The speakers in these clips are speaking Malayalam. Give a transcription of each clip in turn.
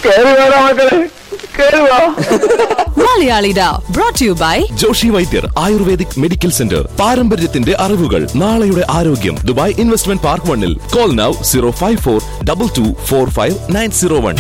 കേറി വേടാ മക്കളെ കേറി വാ മലയാളിഡ brought to you by Joshi Vaidyar ayurvedic medical centre പാരമ്പര്യത്തിന്റെ അറിവുകൾ നാളെയുടെ ആരോഗ്യം ദുബായ് ഇൻവെസ്റ്റ്മെന്റ് പാർക്ക് വണ്ണിൽ call now zero five four double two four five nine zero one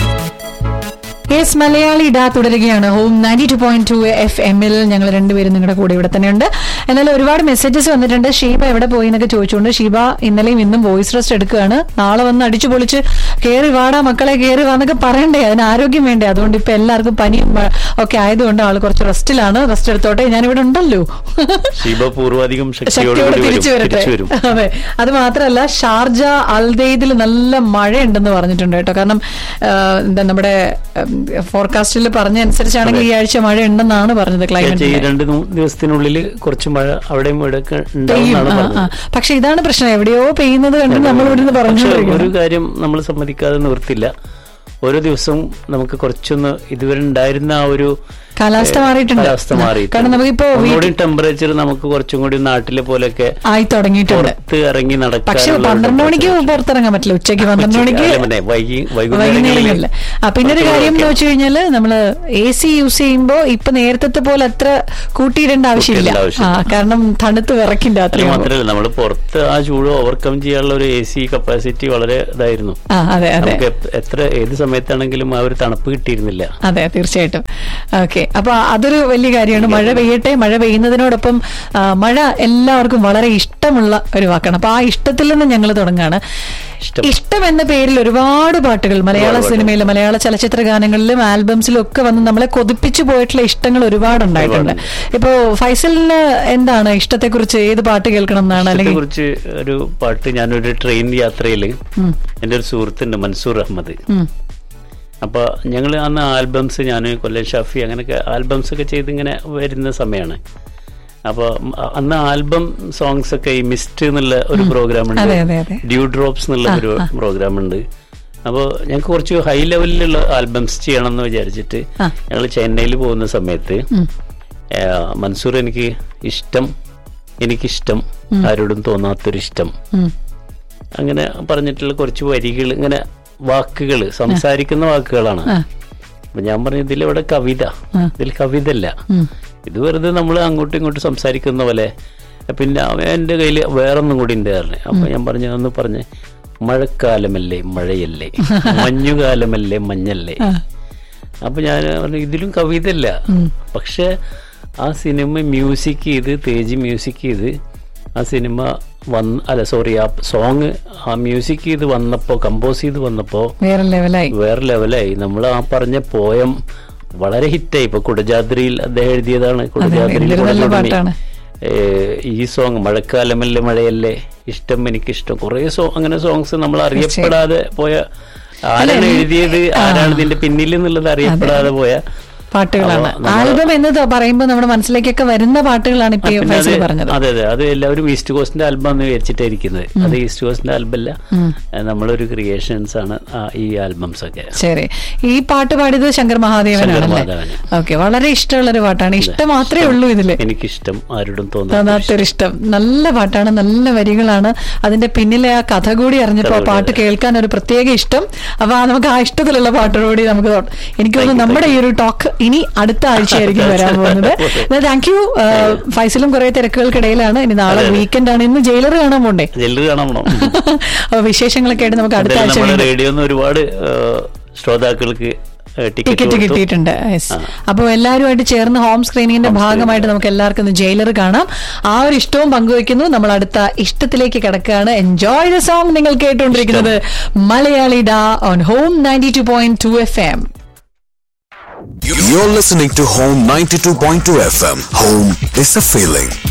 yes Malayali ഇടാ തുടരുകയാണ് home ninety two point two F എമ്മിൽ ഞങ്ങൾ രണ്ടുപേരും നിങ്ങളുടെ കൂടെ ഇവിടെ തന്നെയുണ്ട് എന്നാലും ഒരുപാട് മെസ്സേജസ് വന്നിട്ടുണ്ട് ഷീബ എവിടെ പോയി എന്നൊക്കെ ചോദിച്ചുകൊണ്ട് ഷീബ ഇന്നലെയും ഇന്നും വോയിസ് റെസ്റ്റ് എടുക്കുകയാണ് നാളെ വന്ന് അടിച്ചു പൊളിച്ച് കയറി വാടാ മക്കളെ കയറി വാന്നൊക്കെ പറയണ്ടേ അതിന് ആരോഗ്യം വേണ്ടേ അതുകൊണ്ട് ഇപ്പൊ എല്ലാവർക്കും പനിയും മ- ഒക്കെ ആയതുകൊണ്ട് ആള് കുറച്ച് റെസ്റ്റിലാണ് റെസ്റ്റ് എടുത്തോട്ടെ ഞാനിവിടെ ഉണ്ടല്ലോ ശിവ പൂർവാധികം ശക്തിയോടെ ശക്തിയോടുകൂടി തിരിച്ചു വരും വരട്ടെ തിരിച്ചു വരും അതെ അത് മാത്രമല്ല ഷാർജ അൽദെയ്ദിൽ നല്ല മഴയുണ്ടെന്ന് പറഞ്ഞിട്ടുണ്ട് കേട്ടോ കാരണം ആ, എന്താ നമ്മുടെ ഫോർകാസ്റ്റിൽ പറഞ്ഞ അനുസരിച്ചാണെങ്കിൽ ഈ ആഴ്ച മഴ ഉണ്ടെന്നാണ് പറഞ്ഞത് ഈ ക്ലൈമറ്റ് രണ്ട് മൂ- ദിവസത്തിനുള്ളിൽ കുറച്ച് മഴ അവിടെയും ഇവിടെയൊക്കെ പെയ്യും ഉണ്ടാവുമെന്നാണ് ആ, ആ. പറഞ്ഞത് പക്ഷെ ഇതാണ് പ്രശ്നം എവിടെയോ പെയ്യുന്നത് കണ്ട് നമ്മൾ ഇവിടുന്ന് പക്ഷെ ഒരു പറഞ്ഞു കാര്യം നമ്മൾ സമ്മതിക്കാതെ നിവർത്തില്ല ഓരോ ദിവസവും നമുക്ക് കുറച്ചൊന്ന് ഇതുവരെ ഉണ്ടായിരുന്ന ആ ഒരു കാലാവസ്ഥ ഏ, മാറിയിട്ടുണ്ട്. കാലാവസ്ഥ മാറിയിട്ടുണ്ട്. കാരണം നമുക്കിപ്പോ ഒന്നുകൂടി ടെമ്പറേച്ചർ നമുക്ക് കുറച്ചും കൂടി നാട്ടിലെ പോലെയൊക്കെ ആയി തുടങ്ങിയിട്ടുണ്ട് പുറത്ത് ഇറങ്ങി പക്ഷെ നടക്കാനുള്ള ഒരു പന്ത്രണ്ട് മണിക്ക് temperature. പുറത്തിറങ്ങാൻ പറ്റില്ല ഉച്ചയ്ക്ക് പന്ത്രണ്ട് ഉച്ചയ്ക്ക് മണിക്ക് അല്ല, പിന്നെ വൈകി വൈകുന്നേരങ്ങളില്ല വൈകുന്നേരങ്ങളിൽ ആ പിന്നെ ഒരു കാര്യം എന്ന് കുറച്ചുകൂടി വെച്ച് കഴിഞ്ഞാല് നമ്മള് എ സി യൂസ് ചെയ്യുമ്പോ ഇപ്പൊ നേരത്തെ പോലെ അത്ര കൂട്ടിയിടേണ്ട ആവശ്യമില്ല കൂട്ടിയിടേണ്ട ആവശ്യമില്ല. ആ കാരണം തണുത്ത് വിറക്കില്ല അത് അത്രയും മാത്രമല്ല നമ്മൾ പുറത്ത് ആ ചൂട് ഓവർകം ചെയ്യാനുള്ള ഒരു എ സി കപ്പാസിറ്റി വളരെ ഇതായിരുന്നു ആ അതെ അതെ നമുക്ക് എപ്പ- എത്ര ഏത് സമയത്താണെങ്കിലും ആ ഒരു തണുപ്പ് കിട്ടിയിരുന്നില്ല അതെ തീർച്ചയായിട്ടും ഓക്കെ അപ്പൊ അതൊരു വലിയ കാര്യമാണ് മഴ പെയ്യട്ടെ മഴ പെയ്യുന്നതിനോടൊപ്പം ആ, മഴ എല്ലാവർക്കും വളരെ ഇഷ്ടമുള്ള ഒരു വാക്കാണ് അപ്പൊ ആ ഇഷ്ടത്തിൽ നിന്ന് ഞങ്ങൾ തുടങ്ങാണ് ഇഷ്ടം. ഇഷ്ടം എന്ന പേരിൽ ഒരുപാട് പാട്ടുകൾ മലയാള ഒരുപാട് സിനിമയിലും മലയാള ചലച്ചിത്ര ഗാനങ്ങളിലും ആൽബംസിലും ഒക്കെ വന്ന് നമ്മളെ കൊതിപ്പിച്ചു പോയിട്ടുള്ള ഇഷ്ടങ്ങൾ ഒരുപാട് ഉണ്ടായിട്ടുണ്ട് ഇപ്പോ ഫൈസലിന് എന്താണ് ഇഷ്ടത്തെക്കുറിച്ച് ഏത് പാട്ട് കേൾക്കണം എന്നാണ് അല്ലെങ്കിൽ കുറിച്ച് ഒരു പാട്ട് ഞാനൊരു ട്രെയിൻ യാത്രയിൽ എൻ്റെ ഒരു സുഹൃത്തുണ്ട് മൻസൂർ അഹമ്മദ് ഉം. അപ്പോൾ ഞങ്ങൾ അന്ന് ആൽബംസ് ഞാൻ കൊല്ലം ഷാഫി അങ്ങനെയൊക്കെ ആൽബംസ് ഒക്കെ ചെയ്ത് ഇങ്ങനെ വരുന്ന സമയമാണ് അപ്പോൾ അന്ന് ആൽബം സോങ്സ് ഒക്കെ ഈ മിസ്റ്റ് എന്നുള്ള ഒരു പ്രോഗ്രാം ഉണ്ട് അതെ, അതെ, അതെ. ഡ്യൂ ഡ്രോപ്സ് എന്നുള്ള ഒരു പ്രോഗ്രാം ഉണ്ട് അപ്പോൾ ഞങ്ങൾക്ക് കുറച്ച് ഹൈ ലെവലിലുള്ള ആൽബംസ് ചെയ്യണം എന്ന് വിചാരിച്ചിട്ട് ആ. ഞങ്ങൾ ചെന്നൈയിൽ പോകുന്ന സമയത്ത് ആ, മൻസൂർ എനിക്ക് ഇഷ്ടം എനിക്കിഷ്ടം ആരോടും തോന്നാത്തൊരു ഇഷ്ടം ഉം. അങ്ങനെ പറഞ്ഞിട്ടുള്ള കുറച്ച് വരികൾ ഇങ്ങനെ വാക്കുകൾ സംസാരിക്കുന്ന വാക്കുകളാണ് ആ. അപ്പൊ ഞാൻ പറഞ്ഞു ഇതിലിവിടെ കവിത ഇതിൽ കവിത അല്ല ഉം. ഇത് വെറുതെ നമ്മൾ അങ്ങോട്ടും ഇങ്ങോട്ടും സംസാരിക്കുന്ന പോലെ പിന്നെ അവൻ എൻ്റെ കയ്യിൽ വേറൊന്നും കൂടി ഉണ്ട് പറഞ്ഞു അപ്പൊ ഞാൻ പറഞ്ഞു ഒന്ന് പറഞ്ഞ് മഴക്കാലമല്ലേ മഴയല്ലേ മഞ്ഞുകാലമല്ലേ മഞ്ഞല്ലേ അപ്പൊ ഞാൻ പറഞ്ഞു ഇതിലും കവിത അല്ല പക്ഷെ ആ സിനിമ മ്യൂസിക് ചെയ്ത് തേജ് മ്യൂസിക് ചെയ്ത് ആ സിനിമ വന്ന് അല്ല സോറി ആ സോങ് ആ മ്യൂസിക് ചെയ്ത് വന്നപ്പോ കമ്പോസ് ചെയ്ത് വന്നപ്പോ വേറെ ലെവലായി വേറെ ലെവലായി നമ്മൾ ആ പറഞ്ഞ പോയം വളരെ ഹിറ്റായി ഇപ്പൊ കുടജാദ്രിയിൽ അദ്ദേഹം എഴുതിയതാണ് കുടജാദ്രിയിൽ എന്തൊരു നല്ല കുടജാദ്രി. പാട്ടാണ്. ഏഹ് ഈ സോങ് മഴക്കാലമല്ലേ മഴയല്ലേ ഇഷ്ടം എനിക്കിഷ്ടം കുറെ സോ അങ്ങനെ സോങ്സ് നമ്മൾ അറിയപ്പെടാതെ പോയ ആരാണ് എഴുതിയത് ആരാണ് ഇതിന്റെ പിന്നിൽ എന്നുള്ളത് അറിയപ്പെടാതെ പോയ പാട്ടുകളാണ് അപ്പൊ നമ്മള് ആൽബം എന്ന് ത- പറയുമ്പോൾ നമ്മുടെ മനസ്സിലേക്കൊക്കെ വരുന്ന പാട്ടുകളാണ് ഇപ്പൊ ഈ പിന്നെ ഫൈസൽ അത് പറഞ്ഞത് അതെ അതെ അത് എല്ലാവരും ഈസ്റ്റ് കോസ്റ്റിന്റെ ആൽബം എന്ന് വിചാരിച്ചിട്ടാണ് ഇരിക്കുന്നത് അത് ഈസ്റ്റ് കോസ്റ്റിന്റെ ആൽബം അല്ല ഏഹ് നമ്മളൊരു ക്രിയേഷൻസ് ആണ് ആ ഈ ആൽബംസ് ഒക്കെ ശരി ഈ പാട്ട് പാടിയത് ശങ്കർ മഹാദേവനാണല്ലേ ശങ്കർ മഹാദേവൻ. ഓക്കെ വളരെ ഇഷ്ടമുള്ള ഒരു പാട്ടാണ് ഇഷ്ടം മാത്രമേ ഉള്ളൂ ഇതില് എനിക്കിഷ്ടം ആരോടും തോന്നാത്ത തോന്നാത്തൊരു ഇഷ്ടം നല്ല പാട്ടാണ് നല്ല വരികളാണ് അതിന്റെ പിന്നിലെ ആ കഥ കൂടി അറിഞ്ഞപ്പോ ആ പാട്ട് കേൾക്കാൻ ഒരു പ്രത്യേക ഇഷ്ടം അപ്പൊ ആ നമുക്ക് ആ ഇഷ്ടത്തിലുള്ള പാട്ടോടുകൂടി നമുക്ക് തൊ- എനിക്ക് തോന്നുന്നു നമ്മുടെ ഈ ഒരു ടോക്ക് ഇനി അടുത്ത ആഴ്ചയായിരിക്കും വരാൻ പോകുന്നത് താങ്ക് യു ഫൈസലും കുറെ തിരക്കുകൾക്കിടയിലാണ് ഇനി നാളെ വീക്കെൻഡ് ആണ് ഇന്ന് ജയിലർ കാണാൻ പോണ്ടേ ജെല്ല് കാണാൻ പോണം അപ്പൊ വിശേഷങ്ങളൊക്കെ ആയിട്ട് നമുക്ക് അടുത്ത എന്തായാലും ആഴ്ച നമ്മുടെ വീണ്ടും റേഡിയോന്ന് ഒരുപാട് ഏഹ്, ശ്രോതാക്കൾക്ക് ടിക്കറ്റ് ടിക്കറ്റ് കിട്ടിയിട്ടുണ്ട് യെസ് അപ്പോൾ എല്ലാവരുമായിട്ട് ചേർന്ന് ഹോം സ്ക്രീനിങ്ങിന്റെ ഭാഗമായിട്ട് നമുക്ക് എല്ലാവർക്കും ഒന്ന് ജയിലർ കാണാം ആ ഒരു ഇഷ്ടവും പങ്കുവെക്കുന്നു നമ്മൾ അടുത്ത ഇഷ്ടത്തിലേക്ക് കിടക്കുകയാണ് എൻജോയ് ദ സോങ് നിങ്ങൾ കേട്ടുകൊണ്ടിരിക്കുന്നത് മലയാളി ഡാ on home ninety two point two F M You're listening to Home 92.2 FM. Home is a feeling.